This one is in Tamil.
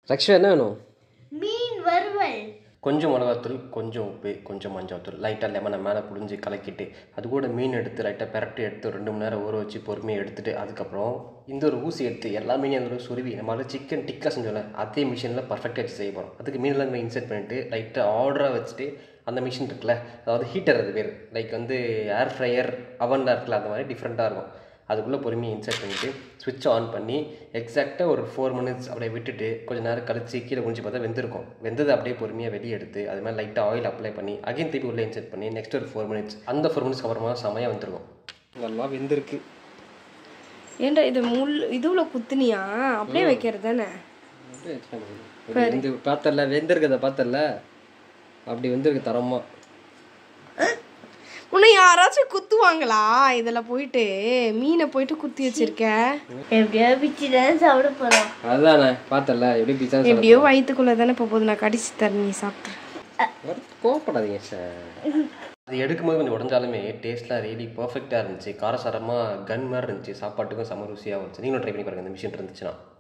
ரக்ஷா என்ன வேணும் மீன் வறுவல் கொஞ்சம் மிளகாத்தூள் கொஞ்சம் உப்பு கொஞ்சம் மஞ்சள்தூள் லைட்டாக லெமனை மேலே புழிஞ்சு கலக்கிட்டு அது கூட மீன் எடுத்து லைட்டாக பெரட்டி எடுத்து ரெண்டு மணி நேரம் ஊற வச்சு பொறுமையாக எடுத்துட்டு அதுக்கப்புறம் இந்த ஒரு ஊசி எடுத்து எல்லா மீனையும் அதில் சுருவி நம்ம சிக்கன் டிக்கா செஞ்சோம்ல அதே மிஷினில் பர்ஃபெக்டாக வச்சு செய்ய போகிறோம் அதுக்கு மீனெல்லாம் நம்ம இன்சர்ட் பண்ணிட்டு லைட்டாக ஆர்டராக வச்சுட்டு அந்த மிஷின் இருக்குல்ல அதாவது ஹீட்டர் அது பேர் லைக் வந்து ஏர் ஃப்ரையர் அவனில் இருக்குல்ல அந்த மாதிரி டிஃப்ரெண்ட்டாக இருக்கும் அதுக்குள்ளே பொறுமையாக இன்சர்ட் பண்ணிவிட்டு ஸ்விட்ச் ஆன் பண்ணி எக்ஸாக்டாக ஒரு ஃபோர் மினிட்ஸ் அப்படியே விட்டுட்டு கொஞ்சம் நேரம் கழிச்சு கீழே குஞ்சு பார்த்தா வெந்திருக்கும் வெந்தது அப்படியே பொறுமையாக வெளியே எடுத்து அது மாதிரி லைட்டாக ஆயில் அப்ளை பண்ணி அகைன் திருப்பி உள்ளே இன்சர்ட் பண்ணி நெக்ஸ்ட் ஒரு ஃபோர் மினிட்ஸ் அந்த ஃபோர் மினிட்ஸ்க்கு அப்புறமா செமையாக வந்திருக்கும் நல்லா வெந்திருக்கு ஏன்டா இது முள் இதுல குத்துனியா அப்படியே வைக்கிறது தானே வெந்து பார்த்தல வெந்திருக்கதை பார்த்தல அப்படி வெந்திருக்கு தரமாக உன்னை யாராச்சும் குத்துவாங்களா இதுல போயிட்டு மீனை போயிட்டு குத்தி வச்சிருக்க எப்படியோ பிச்சு தான் சாப்பிட போறோம் அதுதானே பார்த்தல எப்படி பிச்சா எப்படியோ வயிற்றுக்குள்ள தானே இப்போ போகுது நான் கடிச்சு தரேன் நீ சாப்பிட்டு கோவப்படாதீங்க சார் அது எடுக்கும்போது கொஞ்சம் உடஞ்சாலுமே டேஸ்ட்லாம் ரியலி பர்ஃபெக்டாக இருந்துச்சு காரசாரமாக கன் மாதிரி இருந்துச்சு சாப்பாட்டுக்கும் செம ருசியாக இருந்துச்சு நீங்களும் ட்ரை பண்ணி பாருங்க இந்த மிஷின் இருந்துச்சுன்னா